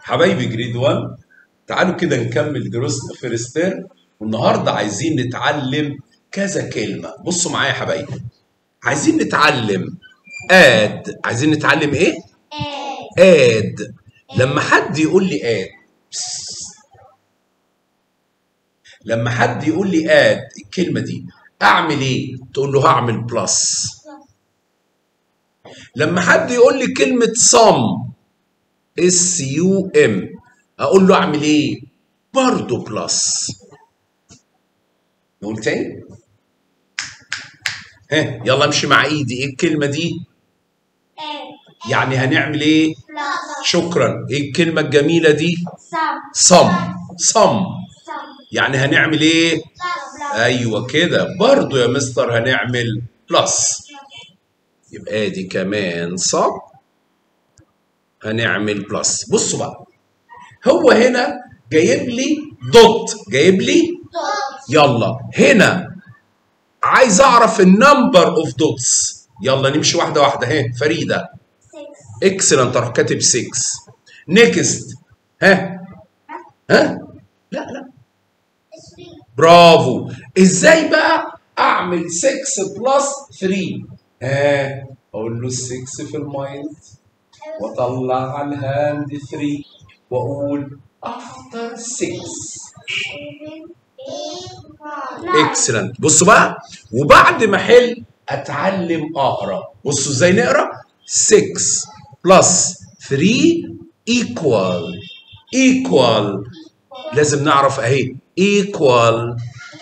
حبايبي جريد 1 تعالوا كده نكمل دروسنا فيرست تيرم والنهارده عايزين نتعلم كذا كلمه بصوا معايا يا حبايبي عايزين نتعلم اد عايزين نتعلم ايه اد لما حد يقول لي اد لما حد يقول لي اد الكلمه دي اعمل ايه تقول له هعمل بلس لما حد يقول لي كلمه صم اس يو ام اقول له اعمل ايه برضه بلس نقول تاني ها يلا امشي مع ايدي ايه الكلمه دي يعني هنعمل ايه شكرا ايه الكلمه الجميله دي صم صم يعني هنعمل ايه ايوه كده برضه يا مستر هنعمل بلس يبقى دي كمان صم هنعمل بلس بصوا بقى هو هنا جايب لي دوت جايب لي يلا هنا عايز اعرف النمبر اوف دوتس يلا نمشي واحده واحده اهي فريده اكسلنت اروح كاتب 6 نيكست ها ها لا لا برافو ازاي بقى اعمل 6 بلس 3 ها اقول له 6 في المايند واطلع على الهاند 3 واقول افتر 6 اكسلنت بصوا بقى وبعد ما احل اتعلم اقرا بصوا ازاي نقرا 6 بلس 3 ايكوال ايكوال لازم نعرف اهي ايكوال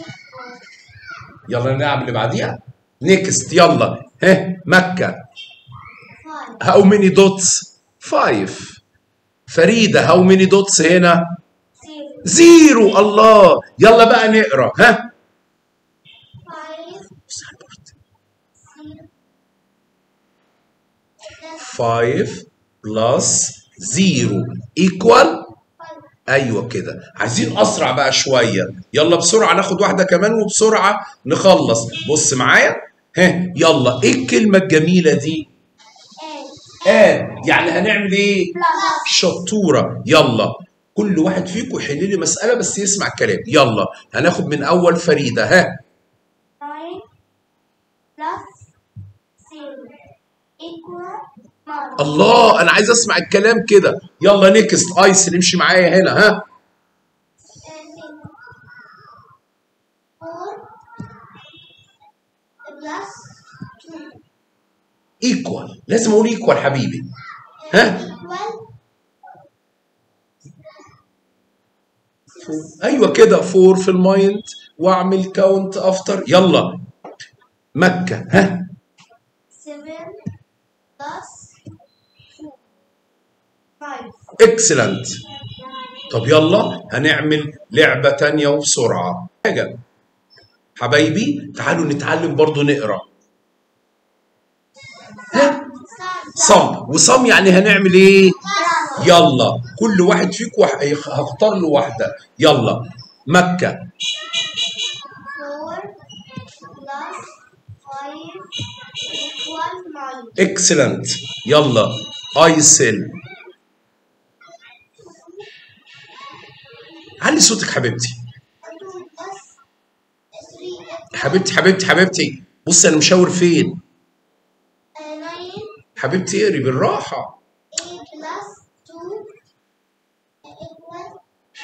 يلا نلعب اللي بعديها نيكست يلا ها مكه هاو ماني دوتس 5 فريده هاو ماني دوتس هنا زيرو الله يلا بقى نقرا ها 5 بلس 0 ايكوال ايوه كده عايزين اسرع بقى شويه يلا بسرعه ناخد واحده كمان وبسرعه نخلص بص معايا ها يلا ايه الكلمه الجميله دي اد يعني هنعمل ايه شطوره يلا كل واحد فيكم يحل لي مساله بس يسمع الكلام يلا هناخد من اول فريده ها 9 الله انا عايز اسمع الكلام كده يلا نيكست ايس نمشي معايا هنا ها ايكوال لازم اقول ايكوال حبيبي ها ايوه كده فور في المايند واعمل كاونت افتر يلا مكه ها 7 plus 5 اكسلنت طب يلا هنعمل لعبة تانية وبسرعة حاجة حبايبي تعالوا نتعلم برضو نقرا ها صم وصم يعني هنعمل ايه يلا كل واحد فيكم وح- هختار له واحدة يلا مكة 4 plus 5 equal 9 اكسلنت يلا ايسل علي صوتك حبيبتي حبيبتي حبيبتي حبيبتي بصي انا مشاور فين 9 حبيبتي اقري بالراحه 8 plus 2 equal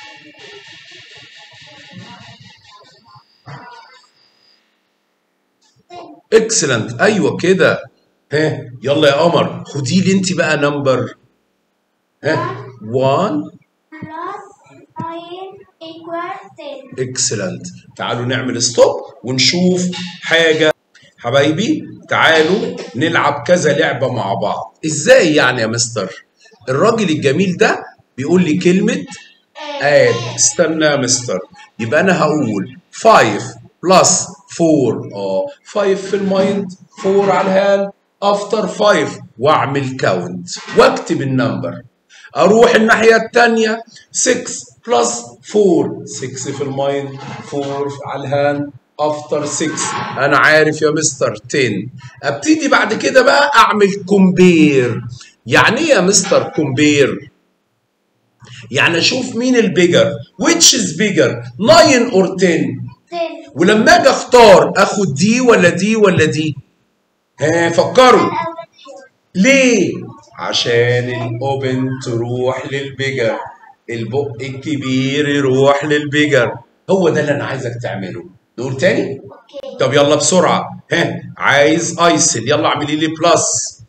اكسلنت ايوه كده ها يلا يا قمر خدي لي انت بقى نمبر ها 1 plus 9 equal 10 اكسلنت تعالوا نعمل ستوب ونشوف حاجه حبايبي تعالوا نلعب كذا لعبه مع بعض ازاي يعني يا مستر الراجل الجميل ده بيقول لي كلمه اد استنى يا مستر يبقى انا هقول 5 بلس 4 اه 5 في المايند 4 على الهاند افتر 5 واعمل كاونت واكتب النمبر اروح الناحيه الثانيه 6 بلس 4 6 في المايند 4 على الهاند افتر 6 انا عارف يا مستر 10 ابتدي بعد كده بقى اعمل كومبير يعني ايه يا مستر كومبير يعني اشوف مين البيجر which is bigger 9 or 10 10 ولما اجي اختار اخد دي ولا دي ولا دي ها فكروا الأول ليه عشان الاوبن تروح للبيجر البق الكبير يروح للبيجر هو ده اللي انا عايزك تعمله نقول تاني أوكي طب يلا بسرعه ها عايز ايسل يلا اعملي لي بلس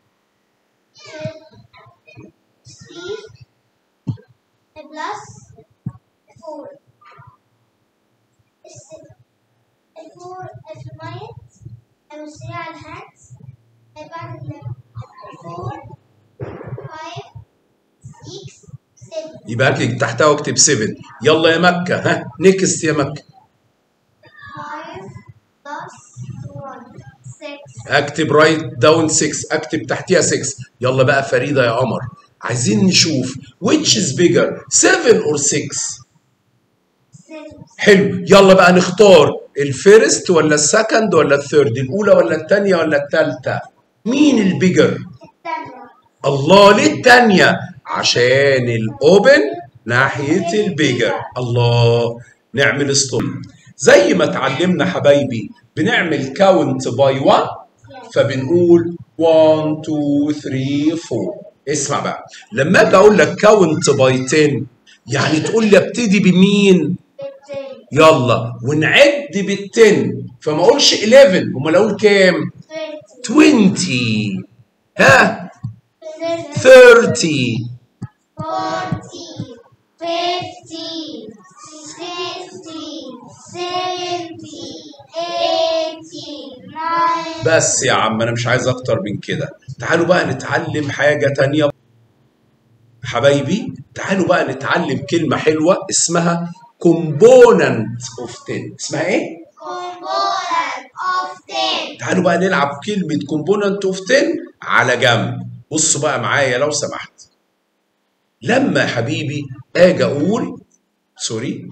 3 بلس 4 الفور في المايت أو 3 على الهات بعد 4 5 6 7 يبقى اكتب تحتها واكتب 7 يلا يا مكه ها نكست يا مكه 5 بلس 1 6 اكتب رايت داون 6 اكتب تحتيها 6 يلا بقى فريده يا قمر عايزين نشوف which is bigger 7 or 6 7 حلو يلا بقى نختار الفيرست ولا السكند ولا الثيرد الاولى ولا الثانيه ولا الثالثه مين البيجر الثانية الله ليه الثانيه عشان الاوبن ناحيه البيجر الله نعمل ستوب زي ما اتعلمنا حبايبي بنعمل كاونت باي 1 فبنقول 1 2 3 4 اسمع بقى لما اجي اقول لك كاونت باي 10 يعني تقول لي ابتدي بمين بالتين يلا ونعد بالتن فما اقولش 11 امال اقول كام 20 20 ها 30 30 40 50 60 70 80 90 بس يا عم انا مش عايز اكتر من كده تعالوا بقى نتعلم حاجة تانية حبايبي تعالوا بقى نتعلم كلمة حلوة اسمها component of 10 اسمها ايه؟ component of 10 تعالوا بقى نلعب كلمة component of 10 على جنب بصوا بقى معايا لو سمحت لما يا حبيبي اجي اقول سوري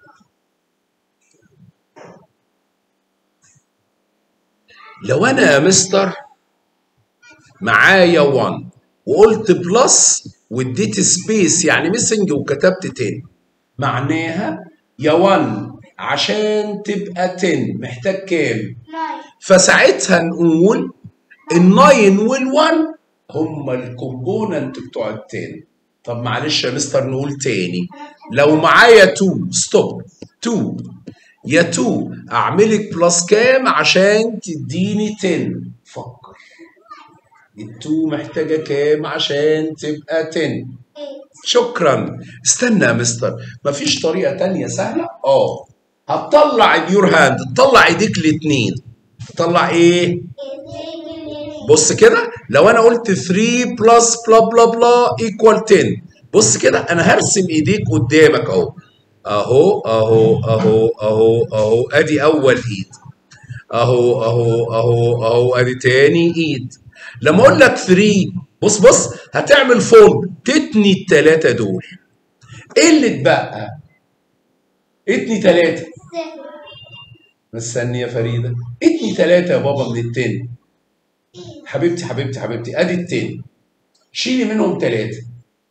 لو انا يا مستر معايا 1 وقلت بلس واديت سبيس يعني ميسنج وكتبت 10 معناها يا 1 عشان تبقى 10 محتاج كام؟ 9 فساعتها نقول الناين والوان هما الكومبوننت بتوع التاني طب معلش يا مستر نقول تاني لو معايا 2 ستوب 2 يا 2 اعملك بلس كام عشان تديني 10 فكر ال2 محتاجه كام عشان تبقى 10 8 شكرا استنى يا مستر مفيش طريقه تانية سهله اه هتطلع اليور هاند تطلع ايديك الاتنين تطلع ايه بص كده لو انا قلت 3 بلس بلا بلا بلا ايكوال 10 بص كده انا هرسم ايديك قدامك اهو اهو اهو اهو اهو اهو ادي اول ايد اهو اهو اهو اهو ادي تاني ايد لما اقول لك 3 بص بص هتعمل فولد تتني التلاتة دول ايه اللي اتبقى؟ اتني تلاتة 7 مستني يا فريدة اتني تلاتة يا بابا من التن حبيبتي حبيبتي حبيبتي ادي التن شيلي منهم تلاتة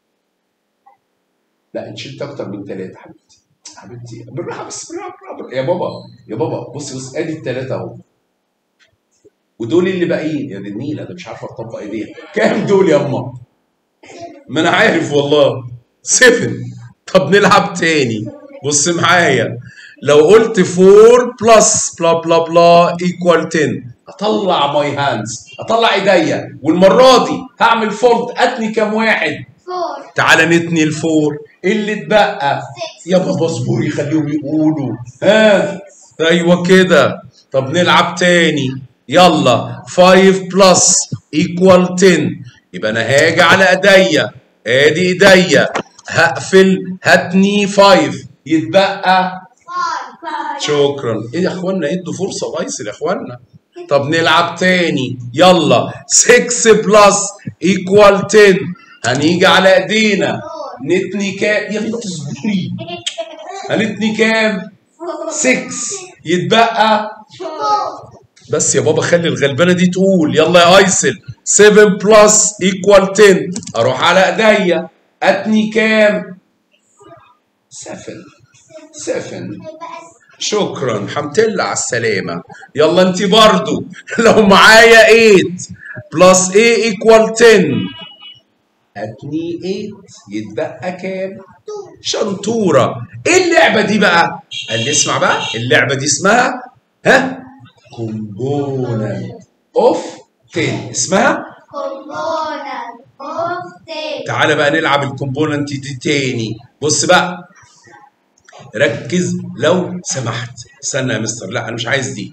لا انت شلت اكتر من تلاتة حبيبتي حبيبتي بالراحة بس بالراحة بالراحة. يا بابا يا بابا بص بص ادي التلاتة اهو ودول اللي باقيين يا دي النيلة ده مش عارفة اطبق ايديها كام دول يا اما ما انا عارف والله سفن طب نلعب تاني بص معايا لو قلت 4 بلس بلا بلا بلا ايكوال 10 اطلع ماي هاندز اطلع ايديا والمره دي هعمل فولد اتني كام واحد 4 تعالى نتني الفور اللي اتبقى يا بابا اصبري خليهم يقولوا ها ايوه كده طب نلعب تاني يلا 5 بلس ايكوال 10 يبقى انا هاجي على ايديا ادي ايديا هقفل هاتني 5 يتبقى 5 شكرا ايه يا اخوانا ادوا فرصه بايصل يا اخوانا طب نلعب تاني يلا 6 بلس ايكوال 10 هنيجي على ايدينا نتني كام يا بنت اصبري هنتني كام 6 يتبقى 4 بس يا بابا خلي الغلبانه دي تقول يلا يا ايسل 7 بلس ايكوال 10 اروح على ايديا اتني كام 7 7 هيبقى شكرا الحمد لله على السلامة يلا انت برضو لو معايا 8 بلس A equal 10 هاتني 8 يتبقى كام؟ شنطورة ايه اللعبة دي بقى؟ قال لي اسمع بقى اللعبة دي اسمها ها؟ component of 10 اسمها component of 10 تعالى بقى نلعب الكومبوننت دي تاني بص بقى ركز لو سمحت استنى يا مستر لا انا مش عايز دي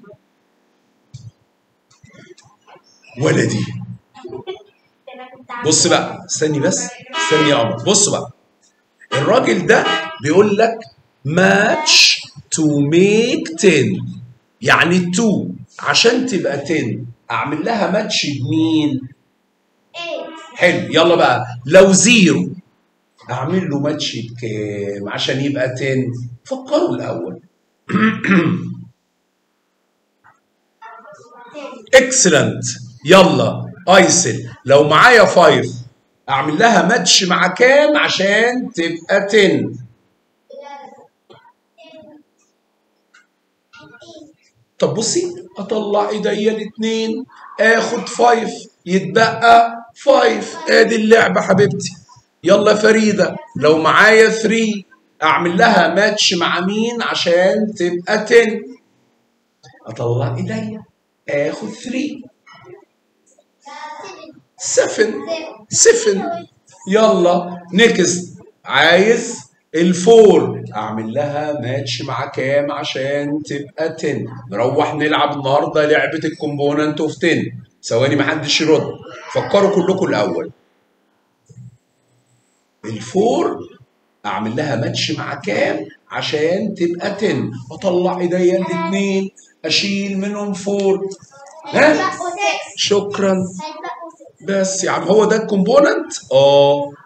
ولا دي انا كنت عامل بص بقى استني بس استني يا قمر بص بقى الراجل ده بيقول لك ماتش تو ميك 10 يعني 2 عشان تبقى 10 اعمل لها ماتش بمين 8 حلو يلا بقى لو زيرو اعمل له ماتش بكام عشان يبقى 10 فكروا الاول اكسلنت يلا ايسل لو معايا 5 اعمل لها ماتش مع كام عشان تبقى 10 طب بصي اطلع ايديا الاثنين اخد 5 يتبقى 5 ادي اللعبه حبيبتي يلا فريده لو معايا 3 اعمل لها ماتش مع مين عشان تبقى 10 اطلع ايديا اخد 3 7 7 يلا نكست عايز الفور اعمل لها ماتش مع كام عشان تبقى 10 نروح نلعب النهارده لعبه الكومبوننت اوف 10 ثواني محدش يرد فكروا كلكم الاول الفور اعمل لها ماتش مع كام عشان تبقى 10 اطلع ايديا الاثنين اشيل منهم فور ها هيبقوا 6 شكرا هيبقوا 6 بس يا عم هو ده الكومبوننت اه